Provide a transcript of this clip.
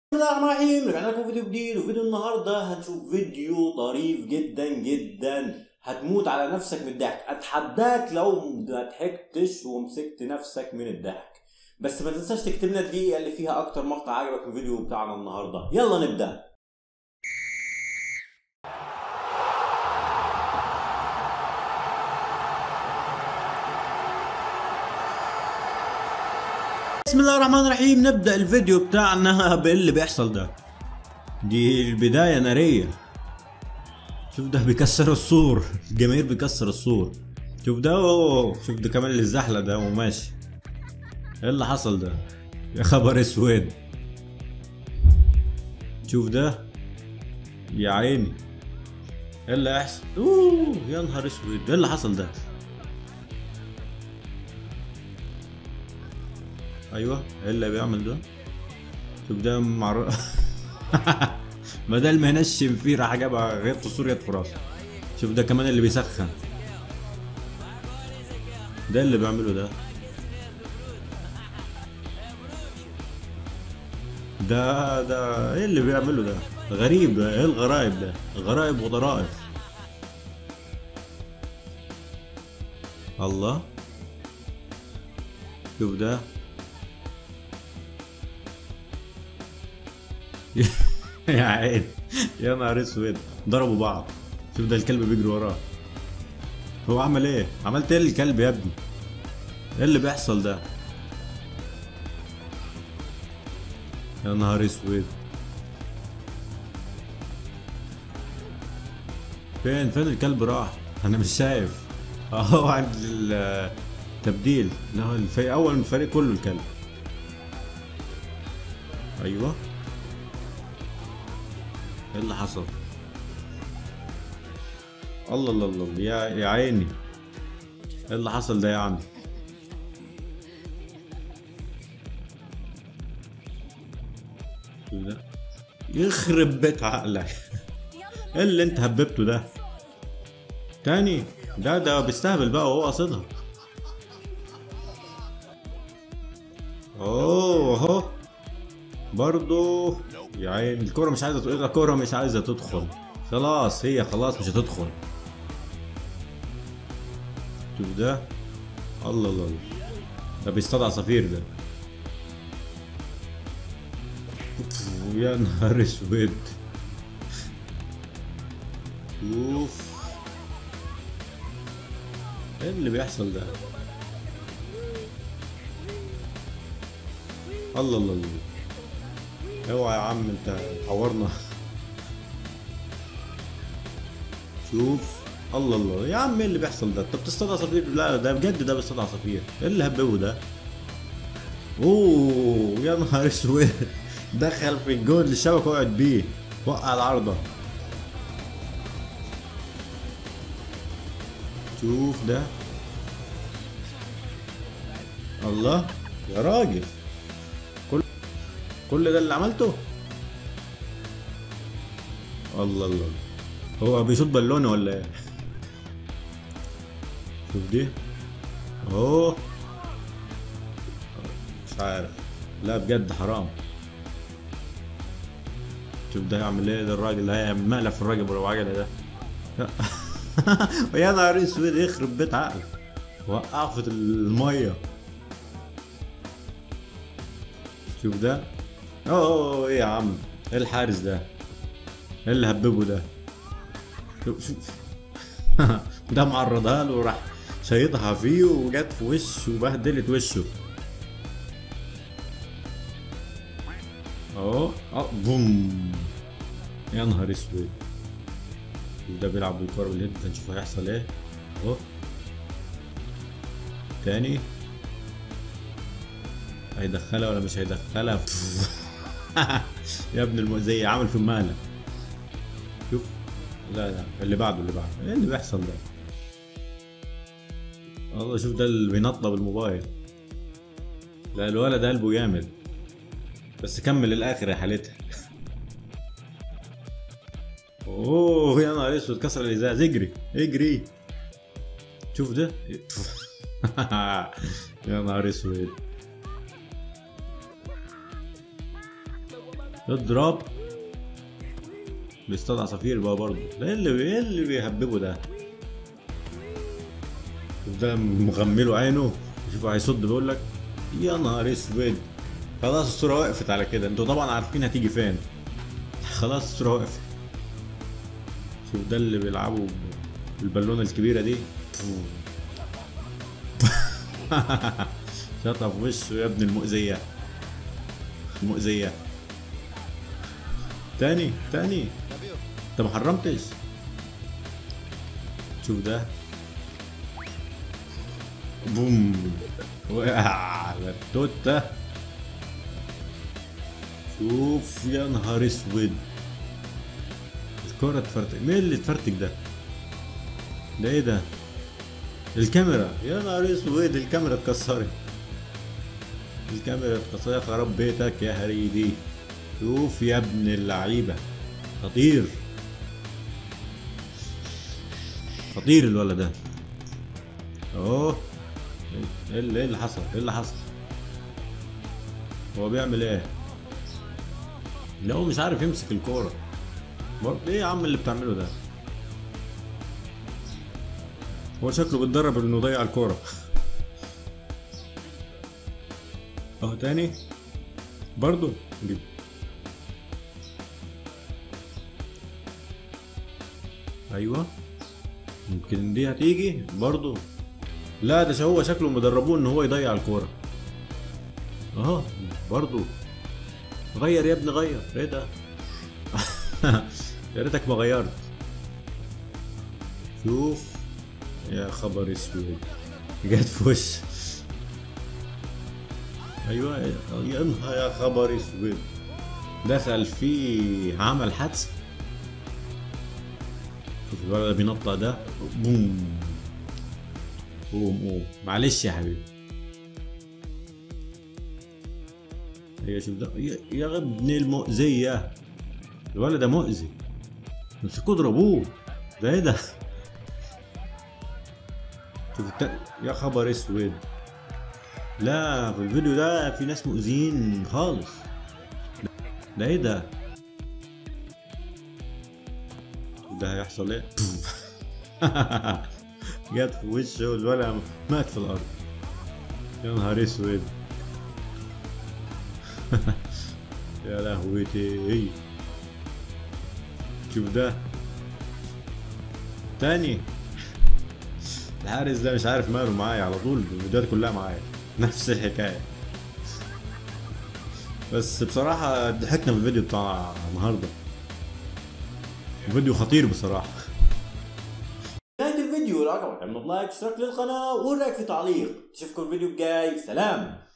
بسم الله الرحمن الرحيم رجعنا لكم فيديو جديد وفيديو النهارده هنشوف فيديو طريف جدا جدا هتموت على نفسك من الضحك اتحداك لو ما ضحكتش ومسكت نفسك من الضحك بس ما تنساش تكتب لنا الدقيقه اللي فيها اكتر مقطع عجبك في الفيديو بتاعنا النهارده يلا نبدا بسم الله الرحمن الرحيم نبدا الفيديو بتاعنا باللي بيحصل ده دي البدايه ناريه شوف ده بيكسر السور الجماهير بيكسر السور شوف ده أوه. شوف ده كمان اللي الزحلة ده وماشي ايه اللي حصل ده يا خبر اسود شوف ده يا عيني ايه اللي هيحصل اوه يا نهار اسود ايه اللي حصل ده ايوه ايه اللي بيعمل ده شوف ده مع بدل ما ينشم فيه راح جابها غير سوريا في راسه شوف ده كمان اللي بيسخن ده اللي بيعمله ده ده ده ايه اللي بيعمله ده غريب ده ايه الغرائب ده غرائب وضرائب الله شوف ده يا عين يا نهار اسود ضربوا بعض شوف ده الكلب بيجري وراه هو عمل ايه عملت ايه للكلب يا ابني ايه اللي بيحصل ده يا نهار اسود فين فين الكلب راح انا مش شايف اهو عند التبديل لا الفريق اول من الفريق كله الكلب ايوه ايه اللي حصل الله الله الله يا يا عيني ايه اللي حصل ده يا عم ده يخرب بيت عقلك ايه اللي انت هببته ده تاني ده ده بيستهبل بقى وهو قاصدها اوه اهو برضو يا عين الكرة مش عايزة تدخل الكرة مش عايزة تدخل خلاص هي خلاص مش هتدخل شوف ده الله الله الله ده بيصطاد عصافير ده يا نهار اسود اوف ايه اللي بيحصل ده الله الله الله اوعى يا عم انت حورنا شوف الله الله يا عم ايه اللي بيحصل ده انت بتصطاد عصافير لا ده بجد ده بيصطاد عصافير ايه اللي هببه ده اوه يا نهار اسود دخل في الجون للشبكه وقعد بيه وقع العارضه شوف ده الله يا راجل كل كل ده اللي عملته الله الله هو بيشوط بالونه ولا ايه شوف دي اهو مش عارف لا بجد حرام شوف ده يعمل ايه ده الراجل ده هيعمل مقلب في الراجل ولو عجله ده يا نهار اسود يخرب بيت عقل وقعه في الميه شوف ده اوه ايه يا عم ايه الحارس ده ايه اللي هببه ده شوف شوف ده معرضها له وراح شيطها فيه وجت في وشه وبهدلت وشه اهو اه بوم يا نهار اسود ده بيلعب بالكرة بالهيد هنشوف هيحصل ايه اهو تاني هيدخلها ولا مش هيدخلها يا ابن المؤذية عامل في المالة شوف لا لا اللي بعده اللي بعده ايه اللي بيحصل ده والله شوف ده اللي بينطى بالموبايل لا الولد ده قلبه جامد بس كمل للاخر يا حالتها اوه يا نهار اسود كسر الازاز اجري اجري شوف ده يا نهار اسود اضرب بيصطاد عصافير بقى برضه ده إيه اللي ايه اللي بيهببه ده شوف ده مغمله عينه شوف هيصد بيقول لك يا نهار اسود خلاص الصورة وقفت على كده انتوا طبعا عارفين هتيجي فين خلاص الصورة وقفت شوف ده اللي بيلعبوا بالبالونة الكبيرة دي شاطها في وشه يا ابن المؤذية المؤذية تاني تاني انت ما حرمتش شوف ده بوم وقع على التوتة شوف يا نهار اسود الكرة اتفرتك مين اللي اتفرتك ده؟ ده ايه ده؟ الكاميرا يا نهار اسود الكاميرا اتكسرت الكاميرا اتكسرت خرب بيتك يا هريدي شوف يا ابن اللعيبة خطير خطير الولد ده اهو ايه اللي, إيه اللي حصل ايه اللي حصل هو بيعمل ايه لا هو مش عارف يمسك الكورة برضه ايه يا عم اللي بتعمله ده هو شكله بيتدرب انه يضيع الكورة اهو تاني برضه جيب ايوه يمكن دي هتيجي برضه لا ده هو شكله مدربوه ان هو يضيع الكورة اهو برضه غير يا ابني غير ايه ده يا ريتك ما غيرت شوف يا خبر اسود جت في وش ايوه يا نهار يا خبر اسود دخل فيه عمل حادثه شوف الولد بينطع ده بوم قوم قوم معلش يا حبيبي هي شوف ده يا- يا ابن المؤذية الولد ده مؤذي امسكوه اضربوه ده ايه ده شوف الت... يا خبر اسود لا في الفيديو ده في ناس مؤذيين خالص ده ايه ده ده هيحصل ايه جت في وشه والولد مات في الارض يا نهار اسود يا لهوتي شوف ده تاني الحارس ده مش عارف ماله معايا على طول الفيديوهات كلها معايا نفس الحكايه بس بصراحة ضحكنا في الفيديو بتاع النهاردة فيديو خطير بصراحة نهاية الفيديو لو عجبك اعمل لايك اشترك للقناة ورايك في تعليق اشوفكم الفيديو الجاي سلام